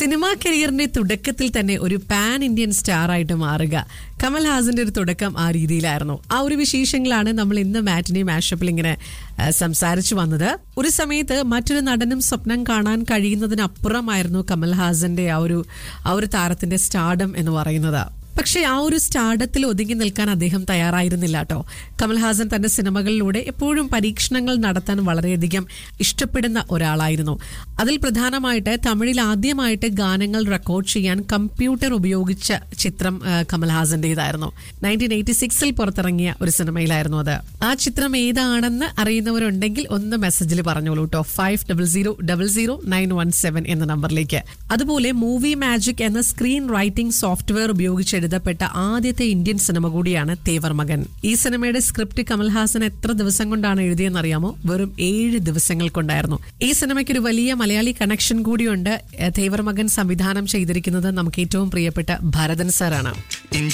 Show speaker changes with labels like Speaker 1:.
Speaker 1: cinema കരിയറിന്റെ തുടക്കത്തിൽ തന്നെ ഒരു പാൻ ഇന്ത്യൻ സ്റ്റാർ ആയിട്ട് മാറുക കമൽഹാസന്റെ ഒരു തുടക്കം ആ രീതിയിലായിരുന്നു ആ ഒരു വിശേഷങ്ങളാണ് നമ്മൾ ഇന്ന് മാറ്റിനി മാഷപ്പിൽ ഇങ്ങനെ ആ, സംസാരിച്ചു വന്നത് ഒരു സമയത്ത് മറ്റൊരു നടനും സ്വപ്നം കാണാൻ കഴിയുന്നതിനപ്പുറമായിരുന്നു കമൽഹാസന്റെ ആ ഒരു ആ ഒരു താരത്തിന്റെ സ്റ്റാർഡം എന്ന് പറയുന്നത് പക്ഷേ ആ ഒരു സ്റ്റാർഡത്തിൽ ഒതുങ്ങി നിൽക്കാൻ അദ്ദേഹം തയ്യാറായിരുന്നില്ല കേട്ടോ കമൽഹാസൻ തന്റെ സിനിമകളിലൂടെ എപ്പോഴും പരീക്ഷണങ്ങൾ നടത്താൻ വളരെയധികം ഇഷ്ടപ്പെടുന്ന ഒരാളായിരുന്നു അതിൽ പ്രധാനമായിട്ട് തമിഴിൽ ആദ്യമായിട്ട് ഗാനങ്ങൾ റെക്കോർഡ് ചെയ്യാൻ കമ്പ്യൂട്ടർ ഉപയോഗിച്ച ചിത്രം ആ, കമൽഹാസന്റേതായിരുന്നു നയൻറ്റീൻ എയ്റ്റി സിക്സിൽ പുറത്തിറങ്ങിയ ഒരു സിനിമയിലായിരുന്നു അത് ആ ചിത്രം ഏതാണെന്ന് അറിയുന്നവരുണ്ടെങ്കിൽ ഒന്ന് മെസ്സേജിൽ പറഞ്ഞോളൂ കേട്ടോ five double zero double zero nine one seven എന്ന നമ്പറിലേക്ക് അതുപോലെ മൂവി മാജിക് എന്ന സ്ക്രീൻ റൈറ്റിംഗ് സോഫ്റ്റ്വെയർ ഉപയോഗിച്ച് എഴുതപ്പെട്ട ആദ്യത്തെ ഇന്ത്യൻ സിനിമ കൂടിയാണ് തേവർ മകൻ ഈ സിനിമയുടെ സ്ക്രിപ്റ്റ് കമൽഹാസൻ എത്ര ദിവസം കൊണ്ടാണ് എഴുതിയെന്നറിയാമോ വെറും ഏഴ് ദിവസങ്ങൾ കൊണ്ടായിരുന്നു ഈ സിനിമയ്ക്ക് ഒരു വലിയ മലയാളി കണക്ഷൻ കൂടിയുണ്ട് ഏഹ് തേവർ മകൻ സംവിധാനം ചെയ്തിരിക്കുന്നത് നമുക്ക് ഏറ്റവും പ്രിയപ്പെട്ട ഭരതൻ സാറാണ്
Speaker 2: ഇൻ